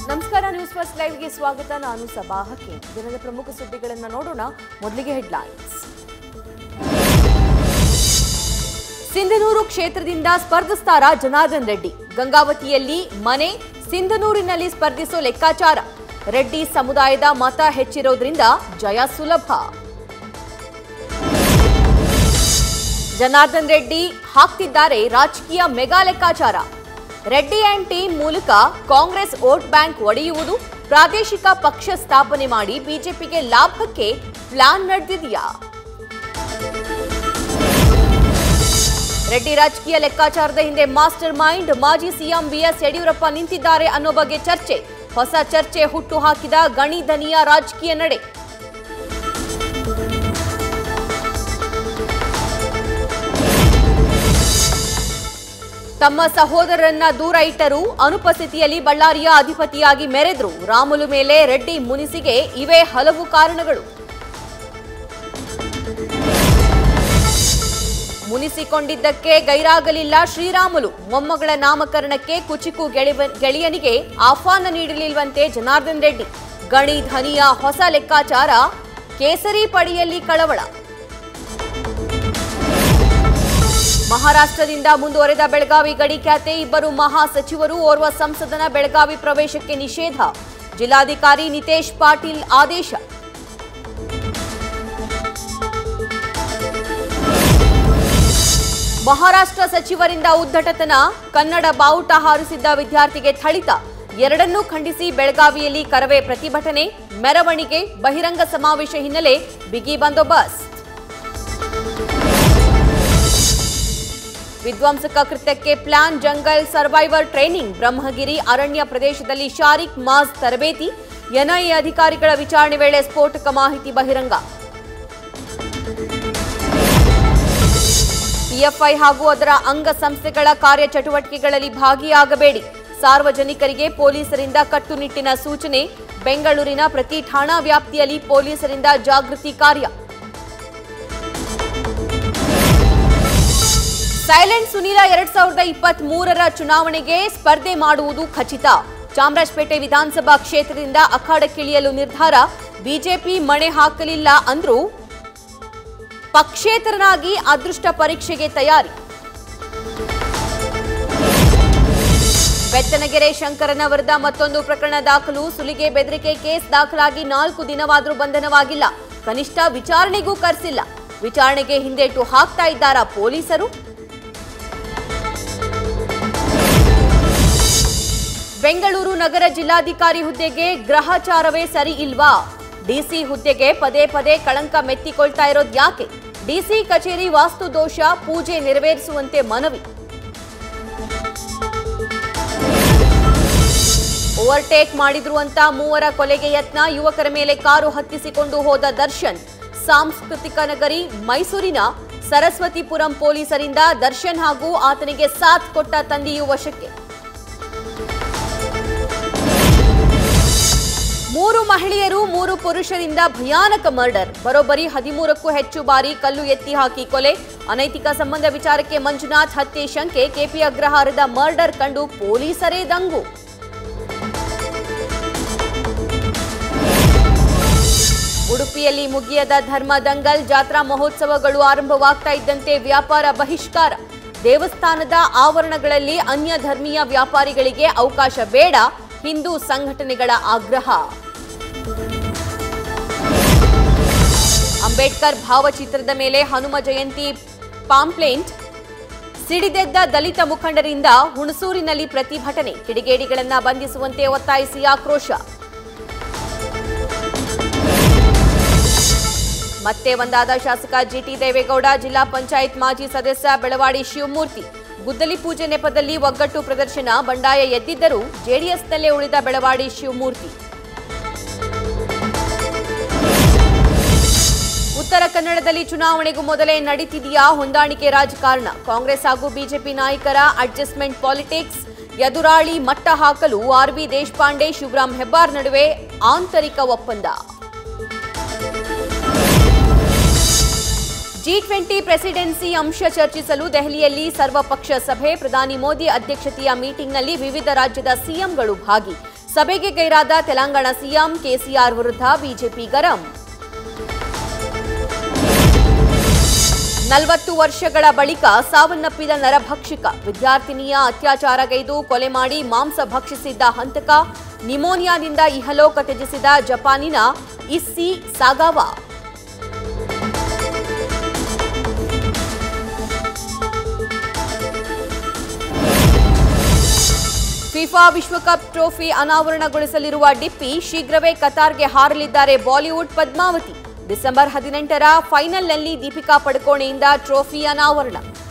ನಮಸ್ಕಾರ news first ಲೈವ್ಗೆ ಸ್ವಾಗತ ನಾನು ಸಭಾ ಹಕೀಂ ದಿನದ ಪ್ರಮುಖ ಸುದ್ದಿಗಳನ್ನು ನೋಡೋಣ ಮೊದಲಿಗೆ ಹೆಡ್ಲೈನ್ಸ್ ಸಿಂಧನೂರು ಕ್ಷೇತ್ರದಿಂದ ಸ್ಪರ್ಧಿಸ್ತಾರ ಜನಾರ್ದನ್ ರೆಡ್ಡಿ ಗಂಗಾವತಿಯಲ್ಲಿ ಮನೆ ಸಿಂಧನೂರಿನಲ್ಲಿ ಸ್ಪರ್ಧಿಸೋ ಲೆಕ್ಕಾಚಾರ ರೆಡ್ಡಿ ಸಮುದಾಯದ ಮತ ಹೆಚ್ಚಿರೋದ್ರಿಂದ ಜಯ ಸುಲಭ ಜನಾರ್ದನ್ ರೆಡ್ಡಿ ಹಾಕ್ತಿದ್ದಾರೆ ರಾಜಕೀಯ ಮೆಗಾ ಲೆಕ್ಕಾಚಾರ ರೆಡ್ಡಿ ಆ್ಯಂಡ್ ಟೀಮ್ ಮೂಲಕ ಕಾಂಗ್ರೆಸ್ ವೋಟ್ ಬ್ಯಾಂಕ್ ಒಡೆಯುವುದು ಪ್ರಾದೇಶಿಕ ಪಕ್ಷ ಸ್ಥಾಪನೆ ಮಾಡಿ ಬಿಜೆಪಿಗೆ ಲಾಭಕ್ಕೆ ಪ್ಲಾನ್ ನಡೆದಿದೆಯಾ ರೆಡ್ಡಿ ರಾಜಕೀಯ ಲೆಕ್ಕಾಚಾರದ ಹಿಂದೆ ಮಾಸ್ಟರ್ ಮೈಂಡ್ ಮಾಜಿ ಸಿಎಂ ಬಿಎಸ್ ಯಡಿಯೂರಪ್ಪ ನಿಂತಿದ್ದಾರೆ ಅನ್ನೋ ಬಗ್ಗೆ ಚರ್ಚೆ ಹೊಸ ಚರ್ಚೆ ಹುಟ್ಟು ಹಾಕಿದ ಗಣಿ ದನಿಯ ರಾಜಕೀಯ ನಡೆ ತಮ್ಮ ಸಹೋದರರನ್ನ ದೂರ ಇಟ್ಟರು ಅನುಪಸ್ಥಿತಿಯಲ್ಲಿ ಬಳ್ಳಾರಿಯ ಅಧಿಪತಿಯಾಗಿ ಮೆರೆದ್ರು ರಾಮುಲು ಮೇಲೆ ರೆಡ್ಡಿ ಮುನಿಸಿಗೆ ಇವೇ ಹಲವು ಕಾರಣಗಳು ಮುನಿಸಿಕೊಂಡಿದ್ದಕ್ಕೆ ಗೈರಾಗಲಿಲ್ಲ ಶ್ರೀರಾಮುಲು ಮೊಮ್ಮಗಳ ನಾಮಕರಣಕ್ಕೆ ಕುಚಿಕು ಗೆಳೆವ- ಗೆಳೆಯನಿಗೆ ಆಹ್ವಾನ ನೀಡಲಿಲ್ವಂತೆ ಜನಾರ್ದನ್ ರೆಡ್ಡಿ ಗಣಿ ಧನಿಯ ಹೊಸ ಲೆಕ್ಕಾಚಾರ ಕೇಸರಿ ಪಡಿಯಲ್ಲಿ ಕಳವಳ ಮಹಾರಾಷ್ಟ್ರದಿಂದ ಮುಂದುವರೆದ ಬೆಳಗಾವಿ ಗಡಿ ಖ್ಯಾತೆ ಇಬ್ಬರು ಮಹಾ ಸಚಿವರು ಓರ್ವ ಸಂಸದನ ಬೆಳಗಾವಿ ಪ್ರವೇಶಕ್ಕೆ ನಿಷೇಧ ಜಿಲ್ಲಾಧಿಕಾರಿ ನಿತೇಶ್ ಪಾಟೀಲ್ ಆದೇಶ ಮಹಾರಾಷ್ಟ್ರ ಸಚಿವರಿಂದ ಉದ್ದಟತನ ಕನ್ನಡ ಬಾವುಟ ಹಾರಿಸಿದ್ದ ವಿದ್ಯಾರ್ಥಿಗೆ ಥಳಿತ ಎರಡನ್ನೂ ಖಂಡಿಸಿ ಬೆಳಗಾವಿಯಲ್ಲಿ ಕರವೇ ಪ್ರತಿಭಟನೆ ಮೆರವಣಿಗೆ ಬಹಿರಂಗ ಸಮಾವೇಶ ಹಿನ್ನೆಲೆ ಬಿಗಿ ಬಂದೋಬಸ್ತ್ ವಿಧ್ವಂಸಕ ಕೃತ್ಯಕ್ಕೆ plan jungle survivor training Brahmagiri ಅರಣ್ಯ ಪ್ರದೇಶದಲ್ಲಿ ಶಾರಿಕ್ ಮಾಸ್ ತರಬೇತಿ ಎನ್ಐಎ ಅಧಿಕಾರಿಗಳ ವಿಚಾರಣೆ ವೇಳೆ ಸ್ಫೋಟಕ ಮಾಹಿತಿ ಬಹಿರಂಗ ಪಿಎಫ್ಐ ಹಾಗೂ ಅದರ ಅಂಗಸಂಸ್ಥೆಗಳ ಕಾರ್ಯಚಟುವಟಿಕೆಗಳಲ್ಲಿ ಭಾಗಿಯಾಗಬೇಡಿ ಸಾರ್ವಜನಿಕರಿಗೆ ಪೊಲೀಸರಿಂದ ಕಟ್ಟುನಿಟ್ಟಿನ ಸೂಚನೆ ಬೆಂಗಳೂರಿನ ಪ್ರತಿ ಠಾಣಾ ವ್ಯಾಪ್ತಿಯಲ್ಲಿ ಪೊಲೀಸರಿಂದ ಜಾಗೃತಿ ಕಾರ್ಯ ಸೈಲೆಂಟ್ ಸುನೀಲ ಎರಡ್ ಸಾವಿರದ ಇಪ್ಪತ್ತ್ ಮೂರರ ಚುನಾವಣೆಗೆ ಸ್ಪರ್ಧೆ ಮಾಡುವುದು ಖಚಿತ ಚಾಮರಾಜಪೇಟೆ ವಿಧಾನಸಭಾ ಕ್ಷೇತ್ರದಿಂದ ಅಖಾಡಕ್ಕಿಳಿಯಲು ನಿರ್ಧಾರ ಬಿಜೆಪಿ ಮಣೆ ಹಾಕಲಿಲ್ಲ ಅಂದ್ರೂ ಪಕ್ಷೇತರನಾಗಿ ಅದೃಷ್ಟ ಪರೀಕ್ಷೆಗೆ ತಯಾರಿ ಬೆತ್ತನಗೆರೆ ಶಂಕರನ ವಿರುದ್ಧ ಮತ್ತೊಂದು ಪ್ರಕರಣ ದಾಖಲು ಸುಲಿಗೆ ಬೆದರಿಕೆ ಕೇಸ್ ದಾಖಲಾಗಿ ನಾಲ್ಕು ದಿನವಾದರೂ ಬಂಧನವಾಗಿಲ್ಲ ಕನಿಷ್ಠ ವಿಚಾರಣೆಗೂ ಕರೆಸಿಲ್ಲ ವಿಚಾರಣೆಗೆ ಹಿಂದೇಟು ಹಾಕ್ತಾ ಇದ್ದಾರಾ ಪೊಲೀಸರು ಬೆಂಗಳೂರು ನಗರ ಜಿಲ್ಲಾಧಿಕಾರಿ ಹುದ್ದೆಗೆ ಗ್ರಹಚಾರವೇ ಸರಿ ಇಲ್ವಾ ಡಿಸಿ ಹುದ್ದೆಗೆ ಪದೇ ಪದೇ ಕಳಂಕ ಮೆತ್ತಿಕೊಳ್ತಾ ಇರೋದು ಯಾಕೆ ಡಿಸಿ ಕಚೇರಿ ವಾಸ್ತು ದೋಷ ಪೂಜೆ ನೆರವೇರಿಸುವಂತೆ ಮನವಿ ಓವರ್ಟೇಕ್ ಮಾಡಿದ್ರು ಅಂತ ಮೂವರ ಕೊಲೆಗೆ ಯತ್ನ ಯುವಕರ ಮೇಲೆ ಕಾರು ಹತ್ತಿಸಿಕೊಂಡು ಹೋದ ದರ್ಶನ್ ಸಾಂಸ್ಕೃತಿಕ ನಗರಿ ಮೈಸೂರಿನ ಸರಸ್ವತಿಪುರಂ ಪೊಲೀಸರಿಂದ ದರ್ಶನ್ ಹಾಗೂ ಆತನಿಗೆ ಸಾಥ್ ಕೊಟ್ಟ ತಂದೆಯು ವಶಕ್ಕೆ ಮೂರು ಮಹಿಳೆಯರು ಮೂರು ಪುರುಷರಿಂದ ಭಯಾನಕ ಮರ್ಡರ್ ಬರೋಬ್ಬರಿ ಹದಿಮೂರಕ್ಕೂ ಹೆಚ್ಚು ಬಾರಿ ಕಲ್ಲು ಎತ್ತಿ ಹಾಕಿ ಕೊಲೆ ಅನೈತಿಕ ಸಂಬಂಧ ವಿಚಾರಕ್ಕೆ ಮಂಜುನಾಥ್ ಹತ್ಯೆ ಶಂಕೆ ಕೆಪಿ ಅಗ್ರಹಾರದ ಮರ್ಡರ್ ಕಂಡು ಪೊಲೀಸರೇ ದಂಗು ಉಡುಪಿಯಲ್ಲಿ ಮುಗಿಯದ ಧರ್ಮ ದಂಗಲ್ ಜಾತ್ರಾ ಮಹೋತ್ಸವಗಳು ಆರಂಭವಾಗ್ತಾ ಇದ್ದಂತೆ ವ್ಯಾಪಾರ ಬಹಿಷ್ಕಾರ ದೇವಸ್ಥಾನದ ಆವರಣಗಳಲ್ಲಿ ಅನ್ಯ ಧರ್ಮೀಯ ವ್ಯಾಪಾರಿಗಳಿಗೆ ಅವಕಾಶ ಬೇಡ ಹಿಂದೂ ಸಂಘಟನೆಗಳ ಆಗ್ರಹ ಅಂಬೇಡ್ಕರ್ ಭಾವಚಿತ್ರದ ಮೇಲೆ ಹನುಮ ಜಯಂತಿ ಪಾಂಪ್ಲೇಂಟ್ ಸಿಡಿದೆದ್ದ ದಲಿತ ಮುಖಂಡರಿಂದ ಹುಣಸೂರಿನಲ್ಲಿ ಪ್ರತಿಭಟನೆ ಕಿಡಿಗೇಡಿಗಳನ್ನ ಬಂಧಿಸುವಂತೆ ಒತ್ತಾಯಿಸಿ ಆಕ್ರೋಶ ಮತ್ತೆ ಒಂದಾದ ಶಾಸಕ ಜಿಟಿ ದೇವೇಗೌಡ ಜಿಲ್ಲಾ ಪಂಚಾಯತ್ ಮಾಜಿ ಸದಸ್ಯ ಬೆಳವಾಡಿ ಶಿವಮೂರ್ತಿ ಗುದ್ದಲಿ ಪೂಜೆ ನೆಪದಲ್ಲಿ ಒಗ್ಗಟ್ಟು ಪ್ರದರ್ಶನ ಬಂಡಾಯ ಎದ್ದಿದ್ದರೂ ಜೆಡಿಎಸ್ನಲ್ಲೇ ಉಳಿದ ಬೆಳವಾಡಿ ಶಿವಮೂರ್ತಿ ಉತ್ತರ ಕನ್ನಡದಲ್ಲಿ ಚುನಾವಣೆಗೂ ಮೊದಲೇ ನಡೀತಿದೆಯಾ ಹೊಂದಾಣಿಕೆ ರಾಜಕಾರಣ ಕಾಂಗ್ರೆಸ್ ಹಾಗೂ ಬಿಜೆಪಿ ನಾಯಕರ ಅಡ್ಜಸ್ಟ್ಮೆಂಟ್ ಪಾಲಿಟಿಕ್ಸ್ ಎದುರಾಳಿ ಮಟ್ಟ ಹಾಕಲು ಆರ್ವಿ ದೇಶಪಾಂಡೆ ಶಿವರಾಂ ಹೆಬ್ಬಾರ್ ನಡುವೆ ಆಂತರಿಕ ಒಪ್ಪಂದ ಜಿ ಟ್ವೆಂಟಿ ಪ್ರೆಸಿಡೆನ್ಸಿ ಅಂಶ ಚರ್ಚಿಸಲು ದೆಹಲಿಯಲ್ಲಿ ಸರ್ವಪಕ್ಷ ಸಭೆ ಪ್ರಧಾನಿ ಮೋದಿ ಅಧ್ಯಕ್ಷತೆಯ ಮೀಟಿಂಗ್ನಲ್ಲಿ ವಿವಿಧ ರಾಜ್ಯದ ಸಿಎಂಗಳು ಭಾಗಿ ಸಭೆಗೆ ಗೈರಾದ ತೆಲಂಗಾಣ ಸಿಎಂ ಕೆಸಿಆರ್ ವಿರುದ್ಧ ಬಿಜೆಪಿ ಗರಂ ನಲವತ್ತು ವರ್ಷಗಳ ಬಳಿಕ ಸಾವನ್ನಪ್ಪಿದ ನರಭಕ್ಷಕ ವಿದ್ಯಾರ್ಥಿನಿಯ ಅತ್ಯಾಚಾರಗೈದು ಕೊಲೆ ಮಾಡಿ ಮಾಂಸ ಭಕ್ಷಿಸಿದ್ದ ಹಂತಕ ನಿಮೋನಿಯಾದಿಂದ ಇಹಲೋಕ ತ್ಯಜಿಸಿದ ಜಪಾನಿನ ಇಸ್ಸಿ ಸಾಗಾವಾ ಫಿಫಾ ವಿಶ್ವಕಪ್ ಟ್ರೋಫಿ ಅನಾವರಣಗೊಳಿಸಲಿರುವ ಡಿಪ್ಪಿ ಶೀಘ್ರವೇ ಕತಾರ್ಗೆ ಹಾರಲಿದ್ದಾರೆ ಬಾಲಿವುಡ್ ಪದ್ಮಾವತಿ ಡಿಸೆಂಬರ್ ಹದಿನೆಂಟರ ಫೈನಲ್ನಲ್ಲಿ ದೀಪಿಕಾ ಪಡುಕೋಣೆಯಿಂದ ಟ್ರೋಫಿ ಅನಾವರಣ